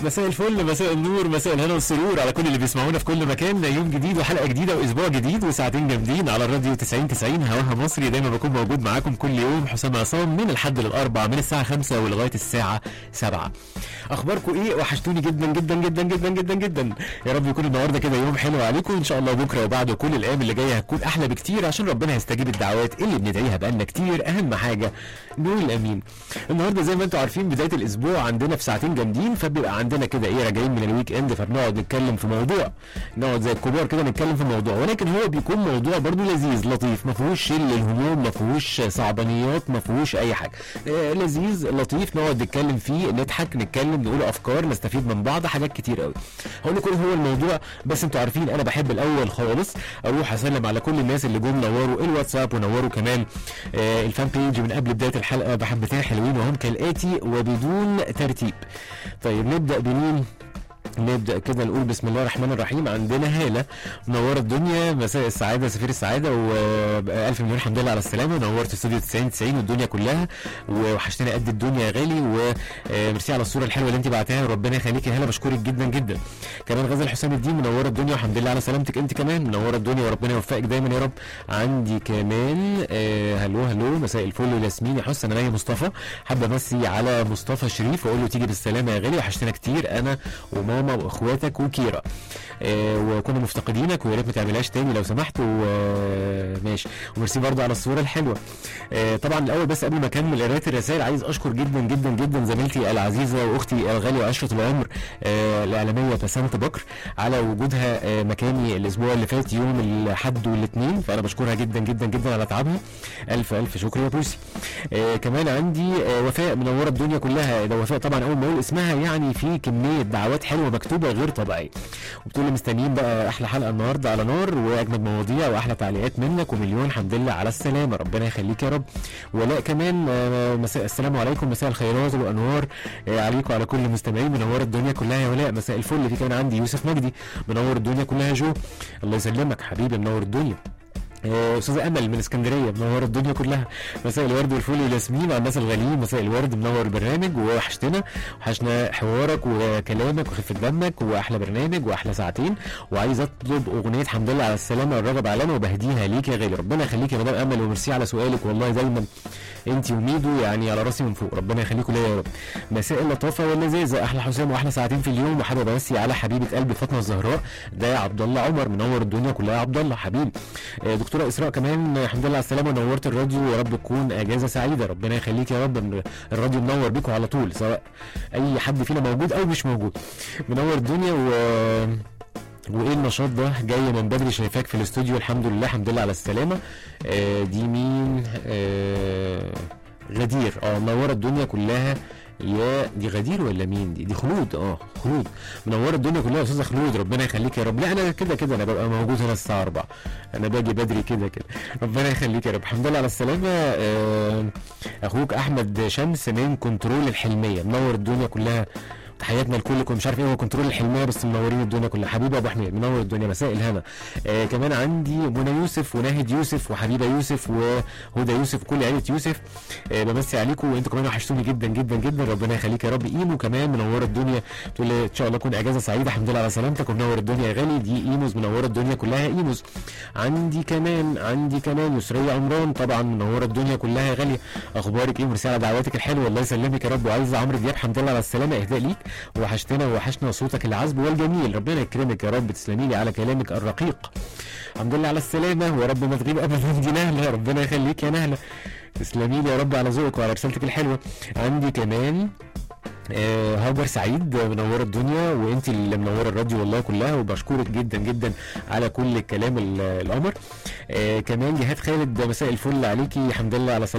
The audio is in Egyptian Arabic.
مساء الفل مساء النور مساء الهنا والسرور على كل اللي بيسمعونا في كل مكان يوم جديد وحلقه جديده واسبوع جديد وساعتين جامدين على الراديو 90 90 هواها مصري دايما بكون موجود معاكم كل يوم حسام عصام من الحد للاربع من الساعه 5 ولغايه الساعه 7 اخباركم ايه وحشتوني جدا جدا جدا جدا جدا جدا يا رب يكون النهارده كده يوم حلو عليكم ان شاء الله بكره وبعده كل الايام اللي جايه هتكون احلى بكتير عشان ربنا يستجيب الدعوات اللي بندعيها بقالنا كتير اهم حاجه نقول امين النهارده زي ما انتم عارفين بدايه الاسبوع عندنا في ساعتين جامدين فبيبقى عندنا كده ايه راجعين من الويك اند فبنقعد نتكلم في موضوع نقعد زي الكبار كده نتكلم في موضوع ولكن هو بيكون موضوع برضو لذيذ لطيف ما فيهوش شيل الهموم ما فيهوش صعبانيات ما فيهوش اي حاجه آه لذيذ لطيف نقعد نتكلم فيه نضحك نتكلم نقول افكار نستفيد من بعض حاجات كتير قوي هقول لكم هو الموضوع بس انتوا عارفين انا بحب الاول خالص اروح اسلم على كل الناس اللي جم نوروا الواتساب ونوروا كمان آه الفان بيج من قبل بدايه الحلقه بحبتين حلوين وهم كالاتي وبدون ترتيب طيب نبدا بمين نبدا كده نقول بسم الله الرحمن الرحيم عندنا هاله منوره الدنيا مساء السعاده سفير السعاده والف مليون حمد لله على السلامه نورت استوديو 90 90 والدنيا كلها وحشتنا قد الدنيا يا غالي وميرسي على الصوره الحلوه اللي انت بعتها وربنا يخليك يا هاله بشكرك جدا جدا كمان غزل حسام الدين منوره الدنيا والحمد لله على سلامتك انت كمان منوره الدنيا وربنا يوفقك دايما يا رب عندي كمان آه هلو هلو مساء الفل ياسمين يا حسن انا مصطفى حابه امسي على مصطفى شريف واقول له تيجي بالسلامه يا غالي وحشتنا كتير انا وماما ماما واخواتك وكيرا آه وكنا مفتقدينك ويا ريت ما تعملهاش تاني لو سمحت وماشي وميرسي برضه على الصوره الحلوه آه طبعا الاول بس قبل ما اكمل قرايه الرسائل عايز اشكر جدا جدا جدا زميلتي العزيزه واختي الغاليه وعشره العمر آه الاعلاميه بسنت بكر على وجودها آه مكاني الاسبوع اللي فات يوم الاحد والاثنين فانا بشكرها جدا جدا جدا على تعبها الف الف شكر يا بوسي آه كمان عندي آه وفاء منوره الدنيا كلها ده وفاء طبعا اول ما اقول اسمها يعني في كميه دعوات حلوه مكتوبه غير طبيعيه وبتقول لي مستنيين بقى احلى حلقه النهارده على نار واجمد مواضيع واحلى تعليقات منك ومليون حمد لله على السلامه ربنا يخليك يا رب ولاء كمان آه مساء السلام عليكم مساء الخيرات والانوار آه عليكم على كل المستمعين منور الدنيا كلها يا ولاء مساء الفل في كمان عندي يوسف مجدي منور الدنيا كلها يا جو الله يسلمك حبيبي منور الدنيا استاذه امل من اسكندريه منور الدنيا كلها مساء الورد والفل والياسمين على الناس الغاليين مساء الورد منور البرنامج ووحشتنا وحشنا حوارك وكلامك وخفه دمك واحلى برنامج واحلى ساعتين وعايز اطلب اغنيه حمد لله على السلامه الرغب علامه وبهديها ليك يا غالي ربنا يخليك يا مدام امل وميرسي على سؤالك والله دايما انت وميدو يعني على راسي من فوق ربنا يخليكم ليا يا رب مساء اللطافه واللذاذه احلى حسام واحلى ساعتين في اليوم وحابب امسي على حبيبه قلبي فاطمه الزهراء ده عبد الله عمر منور الدنيا كلها يا عبد الله حبيبي دكتوره اسراء كمان الحمد لله على السلامه نورت الراديو يا رب تكون اجازه سعيده ربنا يخليك يا رب الراديو منور بيكم على طول سواء اي حد فينا موجود او مش موجود منور الدنيا و وايه النشاط ده جاي من بدري شايفاك في الاستوديو الحمد لله الحمد لله على السلامه آه دي مين آه غدير اه منوره الدنيا كلها يا دي غدير ولا مين دي دي خلود اه خلود منوره الدنيا كلها يا استاذه خلود ربنا يخليك يا رب لا انا كده كده انا ببقى موجود هنا الساعه 4 انا باجي بدري كده كده ربنا يخليك يا رب الحمد لله على السلامه آه اخوك احمد شمس من كنترول الحلميه منور الدنيا كلها تحياتنا لكلكم مش عارف ايه هو كنترول الحلميه بس منورين الدنيا كلها حبيبي ابو حميد منور الدنيا مساء الهنا آه كمان عندي منى يوسف وناهد يوسف وحبيبه يوسف وهدى يوسف كل عيله يوسف آه بمسي عليكم وانتوا كمان وحشتوني جدا جدا جدا ربنا يخليك يا رب ايمو كمان منوره الدنيا تقول ان شاء الله تكون اجازه سعيده الحمد لله على سلامتك ومنور الدنيا يا غالي دي ايموز منوره الدنيا كلها ايموز عندي كمان عندي كمان يسريه عمران طبعا منوره الدنيا كلها يا غاليه اخبارك ايه مرسي على دعواتك الحلوه الله يسلمك يا رب وعايزه عمرو دياب الحمد لله على السلامه اهداء ليك وحشتنا وحشنا صوتك العذب والجميل ربنا يكرمك يا رب تسلمي لي على كلامك الرقيق الحمد لله على السلامه ويا رب ما تغيب ابدا دي نهله ربنا يخليك يا نهله تسلمي لي يا رب على ذوقك وعلى رسالتك الحلوه عندي كمان آه هاجر سعيد منوره الدنيا وانت اللي منوره الراديو والله كلها وبشكرك جدا جدا على كل الكلام القمر آه كمان جهاد خالد مساء الفل عليكي الحمد لله على